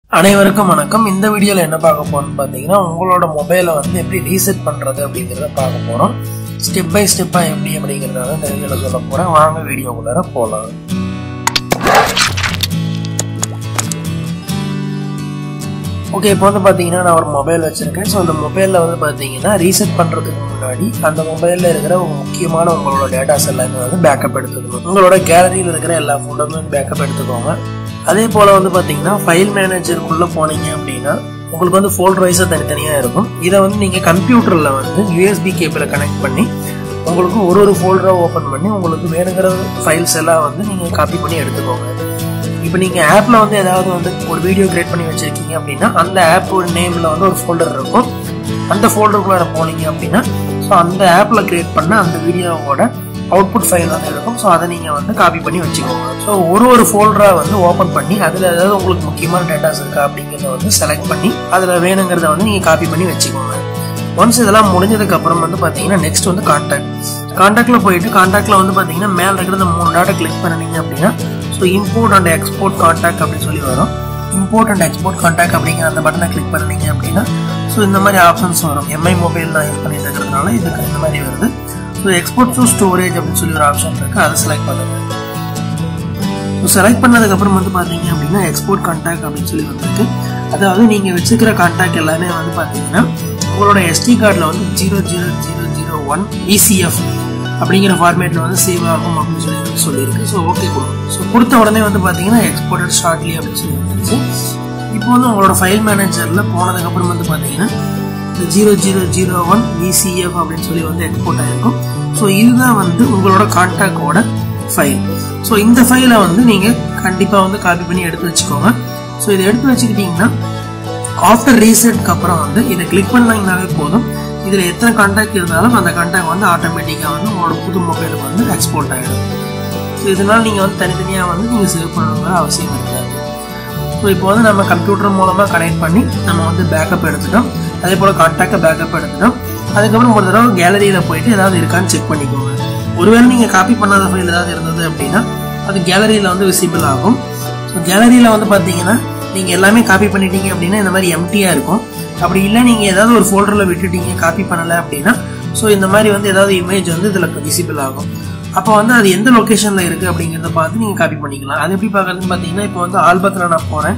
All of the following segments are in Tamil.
அனைவருக்கும் வணக்கம் இந்த வீடியோல என்ன பார்க்க போறோம்னு பார்த்தீங்கன்னா உங்களோட மொபைலை வந்து எப்படி ரீசெட் பண்றது அப்படிங்கிறத பார்க்க போறோம் ஸ்டெப் பை ஸ்டெப்பா எப்படி அப்படிங்கிறத வந்து இந்த வீடியோல சொல்ல போறேன் வாங்க வீடியோக்குள்ளார போலாம் ஓகே இப்போ வந்து பார்த்தீங்கன்னா நான் ஒரு மொபைல் வச்சிருக்கேன் ஸோ அந்த மொபைலில் வந்து பார்த்தீங்கன்னா ரீசெட் பண்ணுறதுக்கு முன்னாடி அந்த மொபைலில் இருக்கிற ஒரு முக்கியமான உங்களோட டேட்டாஸ் எல்லாமே வந்து பேக்கப் எடுத்துக்கணும் உங்களோட கேலரியில் இருக்கிற எல்லா ஃபோட்டோமே பேக்கப் எடுத்துக்கோங்க அதே போல் வந்து பார்த்தீங்கன்னா ஃபைல் மேனேஜருக்குள்ளே போனீங்க அப்படின்னா உங்களுக்கு வந்து ஃபோல்டர் வைஸாக தனித்தனியாக இருக்கும் இதை வந்து நீங்கள் கம்ப்யூட்டரில் வந்து யூஎஸ்பி கேபிளை கனெக்ட் பண்ணி உங்களுக்கு ஒரு ஒரு ஃபோல்டராக ஓப்பன் பண்ணி உங்களுக்கு வேணுங்கிற ஃபைல்ஸ் எல்லாம் வந்து நீங்கள் காப்பி பண்ணி எடுத்துக்கோங்க இப்போ நீங்கள் ஆப்பில் வந்து ஏதாவது வந்து ஒரு வீடியோ கிரியேட் பண்ணி வச்சிருக்கீங்க அப்படின்னா அந்த ஆப் ஒரு நேமில் வந்து ஒரு ஃபோல்டர் இருக்கும் அந்த ஃபோல்டருக்குள்ளார போனீங்க அப்படின்னா ஸோ அந்த ஆப்பில் கிரியேட் பண்ண அந்த வீடியோவோட அவுட்புட் ஃபைல் வந்து இருக்கும் ஸோ அதை நீங்கள் வந்து காப்பி பண்ணி வச்சுக்கோங்க ஸோ ஒரு ஒரு ஃபோல்டராக வந்து ஓப்பன் பண்ணி அதில் ஏதாவது உங்களுக்கு முக்கியமான டேட்டாஸ் இருக்கா அப்படிங்கிறத வந்து செலக்ட் பண்ணி அதில் வேணுங்கிறத வந்து நீங்கள் காப்பி பண்ணி வச்சுக்கோங்க ஒன்ஸ் இதெல்லாம் முடிஞ்சதுக்கு அப்புறம் வந்து பார்த்தீங்கன்னா நெக்ஸ்ட் வந்து கான்டாக்ட் கான்டாக்டில் போயிட்டு கான்டாக்டில் வந்து பார்த்தீங்கன்னா மேலே இருக்கிற இந்த மூணு டாட்டை கிளிக் பண்ணினீங்க அப்படின்னா so import and export contact அப்படின்னு சொல்லி வரும் இம்போர்ட் அண்ட் எக்ஸ்போர்ட் கான்டாக்ட் அப்படிங்கிற அந்த பட்டனை கிளிக் பண்ணினீங்க அப்படின்னா ஸோ இந்த மாதிரி ஆப்ஷன்ஸ் வரும் எம்ஐ மொபைல் நான் யூஸ் பண்ணிட்டு இருக்கிறதுனால இதுக்கு இந்த மாதிரி வருது ஸோ எக்ஸ்போர்ட் டு ஸ்டோரேஜ் அப்படின்னு சொல்லி ஒரு ஆப்ஷன் இருக்குது அதை செலக்ட் பண்ணுங்க ஸோ செலக்ட் பண்ணதுக்கப்புறம் வந்து பார்த்தீங்க அப்படின்னா எக்ஸ்போர்ட் கான்டாக்ட் அப்படின்னு சொல்லி வந்திருக்கு அதாவது நீங்கள் வச்சுக்கிற கான்டாக்ட் எல்லாமே வந்து பார்த்தீங்கன்னா உங்களோட எஸ்டி கார்டில் வந்து zero zero zero zero one இசிஎஃப் அப்படிங்கிற ஃபார்மேட்டில் வந்து சேவ் ஆகும் அப்படின்னு சொல்லி சொல்லியிருக்கு ஸோ ஓகே கொடுக்கும் ஸோ கொடுத்த உடனே வந்து பார்த்தீங்கன்னா எக்ஸ்போர்ட்டட் ஷார்ட்லி அப்படின்னு சொல்லி வந்துருச்சு இப்போ வந்து உங்களோட ஃபைல் மேனேஜரில் போனதுக்கப்புறம் வந்து பார்த்தீங்கன்னா இந்த zero zero zero one VCF அப்படின்னு சொல்லி வந்து எக்ஸ்போர்ட் ஆகிருக்கும் ஸோ இதுதான் வந்து உங்களோட கான்டாக்டோட ஃபைல் ஸோ இந்த ஃபைலை வந்து நீங்கள் கண்டிப்பாக வந்து காப்பி பண்ணி எடுத்து வச்சுக்கோங்க ஸோ இதை எடுத்து வச்சுக்கிட்டிங்கன்னா ஆஃப்டர் ரீசெட்க்கு அப்புறம் வந்து இதை கிளிக் பண்ணீங்கனாவே போதும் இதில் எத்தனை கான்டாக்ட் இருந்தாலும் அந்த கான்டாக்ட் வந்து ஆட்டோமேட்டிக்காக வந்து உங்களோட புது மொபைலுக்கு வந்து எக்ஸ்போர்ட் ஆகிடும் ஸோ இதனால் நீங்கள் வந்து தனித்தனியாக வந்து நீங்கள் சேவ் பண்ணணுங்கிற அவசியம் இருக்காது ஸோ இப்போ வந்து நம்ம கம்ப்யூட்டர் மூலமாக கனெக்ட் பண்ணி நம்ம வந்து பேக்கப் எடுத்துட்டோம் அதே போல் கான்டாக்டை பேக்கப் எடுத்துட்டோம் அதுக்கப்புறம் ஒரு தடவை கேலரியில் போயிட்டு ஏதாவது இருக்கான்னு செக் பண்ணிக்கோங்க ஒருவேளை நீங்கள் காப்பி பண்ணாத ஃபைல் ஏதாவது இருந்தது அப்படின்னா அது கேலரியில் வந்து விசிபிள் ஆகும் ஸோ கேலரியில் வந்து பார்த்தீங்கன்னா நீங்கள் எல்லாமே காப்பி பண்ணிட்டீங்க அப்படின்னா இந்த மாதிரி எம்டியாக இருக்கும் அப்படி இல்லை நீங்கள் ஏதாவது ஒரு ஃபோல்டரில் விட்டுட்டீங்க காப்பி பண்ணலை அப்படின்னா ஸோ இந்த மாதிரி வந்து ஏதாவது இமேஜ் வந்து இதில் விசிபிள் ஆகும் அப்போ வந்து அது எந்த லொக்கேஷனில் இருக்குது அப்படிங்கிறத பார்த்து நீங்கள் காப்பி பண்ணிக்கலாம் அது எப்படி பார்க்குறதுன்னு பார்த்தீங்கன்னா இப்போ வந்து ஆல்பத்தில் நான் போகிறேன்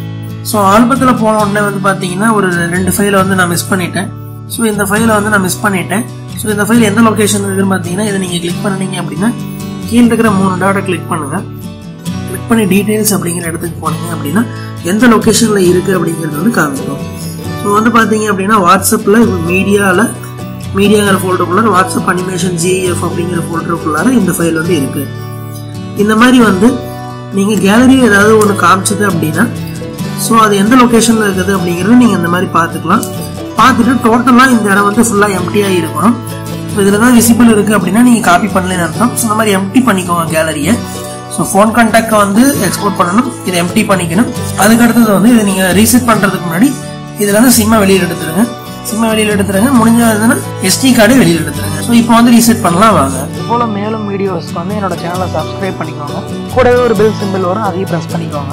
ஸோ ஆல்பத்தில் போன உடனே வந்து பார்த்தீங்கன்னா ஒரு ரெண்டு ஃபைலை வந்து நான் மிஸ் பண்ணிட்டேன் ஸோ இந்த ஃபைலை வந்து நான் மிஸ் பண்ணிட்டேன் ஸோ இந்த ஃபைல் எந்த லொக்கேஷன் இருக்குன்னு பார்த்தீங்கன்னா இதை நீங்கள் கிளிக் பண்ணீங்க அப்படின்னா கீழே இருக்கிற மூணு டாட்டை கிளிக் பண்ணுங்கள் கிளிக் பண்ணி டீட்டெயில்ஸ் அப்படிங்கிற இடத்துக்கு போனீங்க அப்படின்னா எந்த லொக்கேஷனில் இருக்குது அப்படிங்கிறது வந்து காமிக்கும் ஸோ வந்து பார்த்தீங்க அப்படின்னா வாட்ஸ்அப்பில் மீடியாவில் மீடியாங்கிற ஃபோல்டருக்குள்ளார வாட்ஸ்அப் அனிமேஷன் ஜிஎஃப் அப்படிங்கிற ஃபோல்டருக்குள்ளார இந்த ஃபைல் வந்து இருக்குது இந்த மாதிரி வந்து நீங்கள் கேலரியில் ஏதாவது ஒன்று காமிச்சது அப்படின்னா ஸோ அது எந்த லொக்கேஷனில் இருக்குது அப்படிங்கிறத நீங்கள் இந்த மாதிரி பார்த்துக்கலாம் பார்த்துட்டு டோட்டலாக இந்த இடம் வந்து ஃபுல்லாக எம்டியாக இருக்கணும் ஸோ இதில் தான் விசிபிள் இருக்குது அப்படின்னா நீங்கள் காப்பி பண்ணலன்னு அர்த்தம் ஸோ இந்த மாதிரி எம்டி பண்ணிக்கோங்க கேலரியை ஸோ ஃபோன் கான்டாக்டை வந்து எக்ஸ்போர்ட் பண்ணணும் இதை எம்டி பண்ணிக்கணும் அதுக்கு அடுத்தது வந்து இதை நீங்கள் ரீசெட் பண்ணுறதுக்கு முன்னாடி இதில் வந்து சிம்மை வெளியில் எடுத்துருங்க சிம்மை வெளியில் எடுத்துருங்க முடிஞ்சதுன்னா எஸ்டி கார்டு வெளியில் எடுத்துருங்க ஸோ இப்போ வந்து ரீசெட் பண்ணலாம் வாங்க போல மேலும் வீடியோஸ்க்கு வந்து என்னோட சேனலை சப்ஸ்கிரைப் பண்ணிக்கோங்க கூடவே ஒரு பெல் சிம்பிள் வரும் அதையும் ப்ரெஸ் பண்ணிக்கோங்க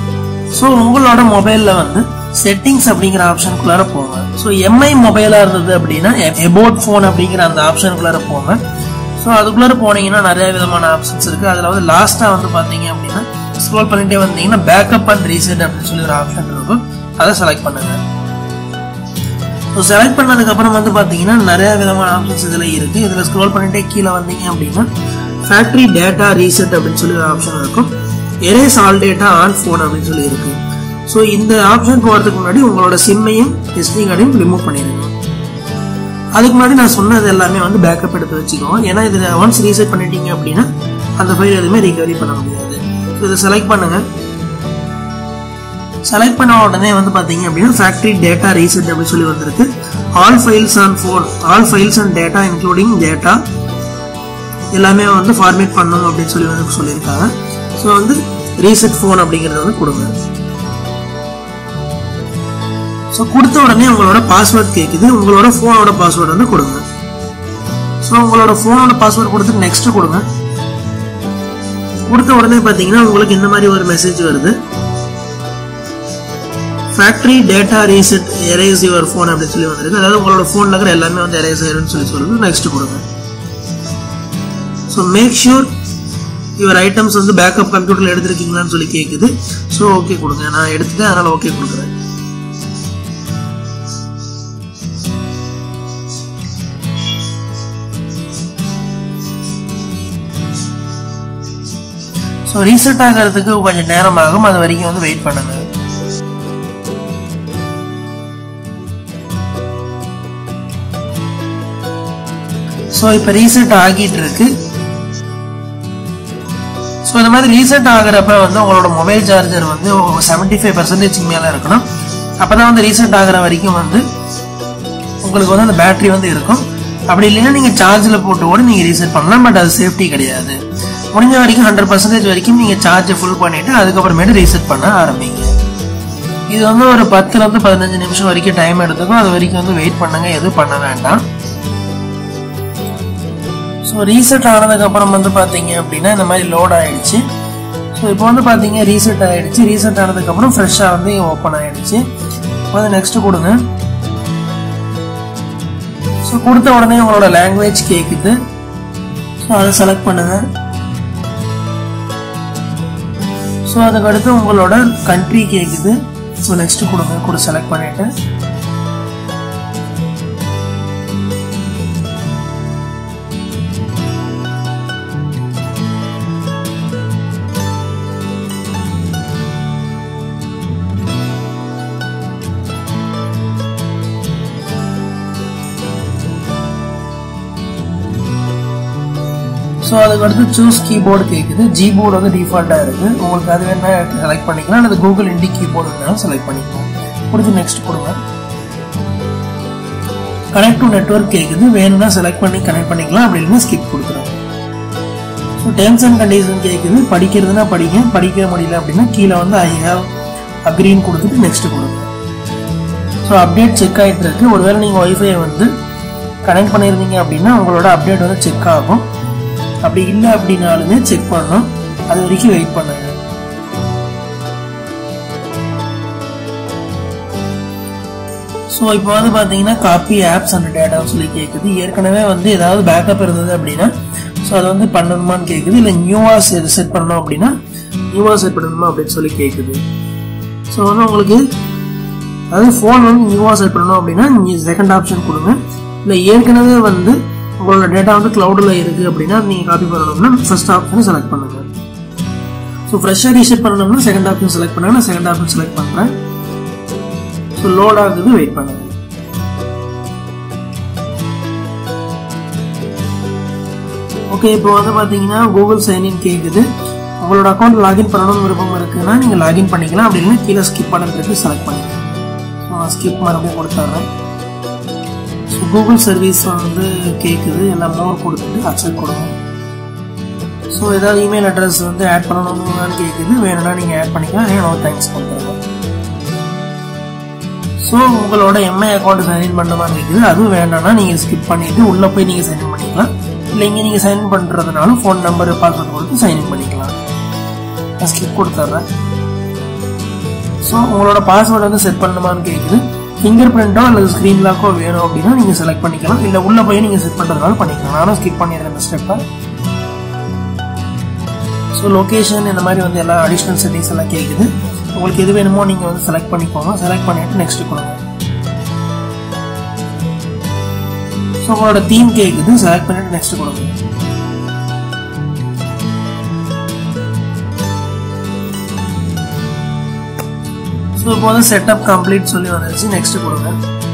ஸோ உங்களோட மொபைலில் வந்து செட்டிங்ஸ் அப்படிங்கிற ஆப்ஷனுக்குள்ளார போங்க ஸோ எம்ஐ மொபைலாக இருந்தது அப்படின்னா எபோட் ஃபோன் அப்படிங்கிற அந்த ஆப்ஷனுக்குள்ளார போங்க ஸோ அதுக்குள்ளார போனீங்கன்னா நிறைய விதமான ஆப்ஷன்ஸ் இருக்குது அதில் வந்து லாஸ்ட்டாக வந்து பார்த்தீங்க அப்படின்னா ஸ்க்ரோல் பண்ணிட்டே வந்தீங்கன்னா பேக்கப் அண்ட் ரீசெட் அப்படின்னு சொல்லி ஒரு ஆப்ஷன் இருக்கும் அதை செலக்ட் பண்ணுங்க ஸோ செலக்ட் பண்ணதுக்கப்புறம் வந்து பார்த்தீங்கன்னா நிறைய விதமான ஆப்ஷன்ஸ் இதில் இருக்குது இதில் ஸ்க்ரோல் பண்ணிட்டே கீழே வந்தீங்க அப்படின்னா ஃபேக்ட்ரி டேட்டா ரீசெட் அப்படின்னு சொல்லி ஒரு ஆப்ஷன் இருக்கும் erase all data on phone அப்படின்னு சொல்லி இருக்கு ஸோ இந்த ஆப்ஷன் போகிறதுக்கு முன்னாடி உங்களோட சிம்மையும் எஸ்டி கார்டையும் ரிமூவ் பண்ணிடுங்க அதுக்கு முன்னாடி நான் சொன்னது எல்லாமே வந்து பேக்கப் எடுத்து வச்சுக்கோங்க ஏன்னா இதில் ஒன்ஸ் ரீசெட் பண்ணிட்டீங்க அப்படின்னா அந்த ஃபைல் எதுவுமே ரிகவரி பண்ண முடியாது ஸோ இதை செலக்ட் பண்ணுங்க செலக்ட் பண்ண உடனே வந்து பார்த்தீங்க அப்படின்னா ஃபேக்ட்ரி டேட்டா ரீசெட் அப்படின்னு சொல்லி வந்திருக்கு all files on phone all files and data including data எல்லாமே வந்து ஃபார்மேட் பண்ணணும் அப்படின்னு சொல்லி வந்து சொல்லியிருக்காங்க ஸோ வந்து ரீசெட் ஃபோன் அப்படிங்கிறத வந்து கொடுங்க ஸோ கொடுத்த உடனே உங்களோட பாஸ்வேர்ட் கேட்குது உங்களோட ஃபோனோட பாஸ்வேர்டு வந்து கொடுங்க ஸோ உங்களோட ஃபோனோட பாஸ்வேர்டு கொடுத்து நெக்ஸ்ட் கொடுங்க கொடுத்த உடனே பார்த்தீங்கன்னா உங்களுக்கு இந்த மாதிரி ஒரு மெசேஜ் வருது factory data reset erase your phone அப்படின்னு சொல்லி வந்திருக்கு அதாவது உங்களோட ஃபோனில் இருக்கிற எல்லாமே வந்து எரேஸ் ஆயிரும்னு சொல்லி சொல்லுது நெக்ஸ்ட் கொடுங்க so make sure your items வந்து பேக்கப் கம்ப்யூட்டரில் எடுத்திருக்கீங்களான்னு சொல்லி கேட்குது ஸோ ஓகே கொடுங்க நான் எடுத்துட்டேன் அதனால் ஓகே கொடுக்குறேன் ஸோ ரீசெட் ஆகிறதுக்கு கொஞ்சம் நேரம் ஆகும் அது வரைக்கும் வந்து வெயிட் பண்ணுங்க ஸோ இப்போ ரீசெட் ஆகிட்டு இருக்கு ஸோ இந்த மாதிரி ரீசெட் ஆகிறப்ப வந்து உங்களோட மொபைல் சார்ஜர் வந்து செவன்டி ஃபைவ் பர்சன்டேஜ்க்கு மேலே இருக்கணும் அப்போ தான் வந்து ரீசெட் ஆகிற வரைக்கும் வந்து உங்களுக்கு வந்து அந்த பேட்டரி வந்து இருக்கும் அப்படி இல்லைன்னா நீங்கள் சார்ஜில் போட்டு கூட நீங்கள் ரீசெட் பண்ணலாம் பட் அது சேஃப்டி கிடையாது முடிஞ்ச வரைக்கும் ஹண்ட்ரட் பர்சன்டேஜ் வரைக்கும் நீங்கள் சார்ஜை ஃபுல் பண்ணிவிட்டு அதுக்கப்புறமேட்டு ரீசெட் பண்ண ஆரம்பிங்க இது வந்து ஒரு பத்துலேருந்து பதினஞ்சு நிமிஷம் வரைக்கும் டைம் எடுத்துக்கும் அது வரைக்கும் வந்து வெயிட் பண்ணுங்க எதுவும் பண்ண வேண்டாம் ஸோ ரீசெட் ஆனதுக்கப்புறம் வந்து பார்த்தீங்க அப்படின்னா இந்த மாதிரி லோட் ஆயிடுச்சு ஸோ இப்போ வந்து பார்த்தீங்க ரீசெட் ஆயிடுச்சு ரீசெட் ஆனதுக்கப்புறம் ஃப்ரெஷ்ஷாக வந்து ஓப்பன் ஆயிடுச்சு வந்து நெக்ஸ்ட் கொடுங்க ஸோ கொடுத்த உடனே உங்களோட லாங்குவேஜ் கேட்குது ஸோ அதை செலக்ட் பண்ணுங்க ஸோ அதுக்கடுத்து உங்களோட கண்ட்ரி கேட்குது ஸோ நெக்ஸ்ட் கொடுங்க கூட செலக்ட் பண்ணிட்டு ஸோ அதுக்கடுத்து சூஸ் கீபோர்டு கேட்குது ஜி போர்டு வந்து டிஃபால்ட்டாக இருக்குது உங்களுக்கு அது வேணா செலக்ட் பண்ணிக்கலாம் அல்லது கூகுள் இண்டி கீபோர்டு வேணாலும் செலக்ட் பண்ணிக்கலாம் கொடுத்து நெக்ஸ்ட் கொடுங்க கனெக்ட் டு நெட்ஒர்க் கேட்குது வேணும்னா செலக்ட் பண்ணி கனெக்ட் பண்ணிக்கலாம் அப்படி இல்லைன்னா ஸ்கிப் கொடுக்குறோம் ஸோ டேர்ம்ஸ் அண்ட் கண்டிஷன் கேட்குது படிக்கிறதுனா படிங்க படிக்க முடியல அப்படின்னா கீழே வந்து ஐ ஹாவ் அக்ரின்னு கொடுத்துட்டு நெக்ஸ்ட் கொடுங்க ஸோ அப்டேட் செக் ஆகிட்டு இருக்கு ஒருவேளை நீங்கள் ஒய்ஃபை வந்து கனெக்ட் பண்ணியிருந்தீங்க அப்படின்னா உங்களோட அப்டேட் வந்து செக் ஆகும் அப்படி இல்லை அப்படின்னாலுமே செக் பண்ணணும் அது வரைக்கும் வெயிட் பண்ணுங்க ஸோ இப்போ வந்து பார்த்தீங்கன்னா காப்பி ஆப்ஸ் அண்ட் டேட்டான்னு சொல்லி கேட்குது ஏற்கனவே வந்து ஏதாவது பேக்கப் இருந்தது அப்படின்னா ஸோ அதை வந்து பண்ணணுமான்னு கேட்குது இல்லை நியூவாக செட் செட் பண்ணணும் அப்படின்னா நியூவாக செட் பண்ணணுமா அப்படின்னு சொல்லி கேட்குது ஸோ வந்து உங்களுக்கு அதாவது ஃபோன் வந்து நியூவாக செட் பண்ணணும் அப்படின்னா நீங்கள் செகண்ட் ஆப்ஷன் கொடுங்க இல்லை ஏற்கனவே வந்து உங்களோட டேட்டா வந்து க்ளவுடில் இருக்குது அப்படின்னா நீங்கள் காப்பி பண்ணணும்னா ஃபர்ஸ்ட் ஆப்ஷன் செலக்ட் பண்ணுங்க ஸோ ஃப்ரெஷ்ஷாக ரீசெட் பண்ணணும்னா செகண்ட் ஆப்ஷன் செலக்ட் பண்ணுங்க நான் செகண்ட் ஆப்ஷன் செலக்ட் பண்ணுறேன் ஸோ லோட் ஆகுது வெயிட் பண்ணுங்க ஓகே இப்போ வந்து பார்த்தீங்கன்னா கூகுள் சைன்இன் கேட்குது உங்களோட அக்கௌண்ட் லாகின் பண்ணணும்னு விருப்பம் இருக்குன்னா நீங்கள் லாகின் பண்ணிக்கலாம் அப்படி இல்லைன்னா கீழே ஸ்கிப் பண்ணுறதுக்கு செலக்ட் பண்ணிக்கலாம் ஸோ நான் ஸ்கிப் மறுபடியும் கொடுத்துட்றேன் ஸோ கூகுள் சர்வீஸ் வந்து கேட்குது எல்லாம் மோர் கொடுத்துட்டு அக்செப்ட் கொடுங்க ஸோ ஏதாவது இமெயில் அட்ரஸ் வந்து ஆட் பண்ணணும்னு கேட்குது வேணும்னா நீங்கள் ஆட் பண்ணிக்கலாம் இல்லை நோ தேங்க்ஸ் கொடுத்துருங்க ஸோ உங்களோட எம்ஐ அக்கௌண்ட் சைன்இன் பண்ணுமான்னு கேட்குது அதுவும் வேண்டாம்னா நீங்கள் ஸ்கிப் பண்ணிவிட்டு உள்ளே போய் நீங்கள் சைன்இன் பண்ணிக்கலாம் இல்லை இங்கே நீங்கள் சைன் பண்ணுறதுனாலும் ஃபோன் நம்பர் பாஸ்வேர்ட் கொடுத்து சைன்இன் பண்ணிக்கலாம் நான் ஸ்கிப் கொடுத்துட்றேன் ஸோ உங்களோட பாஸ்வேர்டு வந்து செட் பண்ணணுமான்னு கேட்குது ஃபிங்கர் பிரிண்டோ அல்லது ஸ்க்ரீன் லாக்கோ வேணும் அப்படின்னா நீங்கள் செலக்ட் பண்ணிக்கலாம் இல்லை உள்ளே போய் நீங்கள் செட் பண்ணுறதுனால பண்ணிக்கலாம் நானும் ஸ்கிப் பண்ணிடுறேன் இந்த ஸ்டெப்பை ஸோ லொக்கேஷன் இந்த மாதிரி வந்து எல்லா அடிஷ்னல் செட்டிங்ஸ் எல்லாம் கேட்குது உங்களுக்கு எது வேணுமோ நீங்கள் வந்து செலக்ட் பண்ணிக்கோங்க செலக்ட் பண்ணிட்டு நெக்ஸ்ட் கொடுங்க ஸோ உங்களோட தீம் கேட்குது செலக்ட் பண்ணிட்டு நெக்ஸ்ட் கொடுங்க ஸோ இப்போ வந்து செட்டப் கம்ப்ளீட் சொல்லி வந்துருச்சு நெக்ஸ்ட் கொடுங்க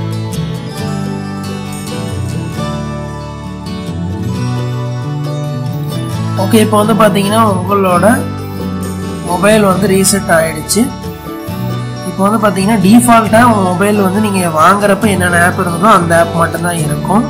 ஓகே இப்போ வந்து பார்த்தீங்கன்னா உங்களோட மொபைல் வந்து ரீசெட் ஆயிடுச்சு இப்போ வந்து பார்த்தீங்கன்னா டிஃபால்ட்டாக உங்கள் மொபைல் வந்து நீங்கள் வாங்குறப்ப என்னென்ன ஆப் இருந்ததோ அந்த ஆப் மட்டும்தான் இருக்கும்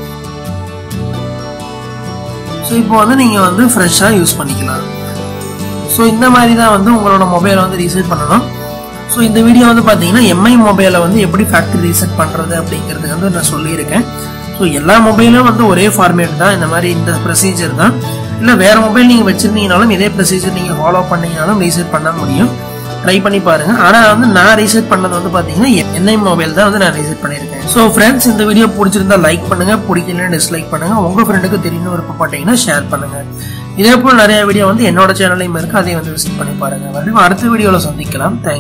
ஸோ இப்போ வந்து நீங்கள் வந்து ஃப்ரெஷ்ஷாக யூஸ் பண்ணிக்கலாம் ஸோ இந்த மாதிரி தான் வந்து உங்களோட மொபைலை வந்து ரீசெட் பண்ணணும் ஸோ இந்த வீடியோ வந்து பார்த்தீங்கன்னா எம்ஐ மொபைலை வந்து எப்படி ஃபேக்ட்ரி ரீசெட் பண்ணுறது அப்படிங்கிறது வந்து நான் சொல்லியிருக்கேன் ஸோ எல்லா மொபைலும் வந்து ஒரே ஃபார்மேட் தான் இந்த மாதிரி இந்த ப்ரொசீஜர் தான் இல்லை வேறு மொபைல் நீங்கள் வச்சுருந்தீங்கனாலும் இதே ப்ரொசீஜர் நீங்கள் ஃபாலோ பண்ணீங்கனாலும் ரீசெட் பண்ண முடியும் ட்ரை பண்ணி பாருங்க ஆனா வந்து நான் ரீசெட் பண்ணது வந்து பாத்தீங்கன்னா என்ஐ மொபைல் தான் வந்து நான் ரீசெட் பண்ணியிருக்கேன் ஸோ ஃப்ரெண்ட்ஸ் இந்த வீடியோ பிடிச்சிருந்தா லைக் பண்ணுங்க பிடிக்கலன்னு டிஸ்லைக் பண்ணுங்க உங்க ஃப்ரெண்டுக்கு தெரியணும் விருப்பப்பட்டீங்கன்னா ஷேர் பண்ணுங்க இதே போல் நிறைய வீடியோ வந்து என்னோட சேனல்லையும் இருக்கு அதையும் வந்து விசிட் பண்ணி பாருங்க மறுபடியும் அடுத்த வீடியோல சந்திக்கலாம் தேங்க்யூ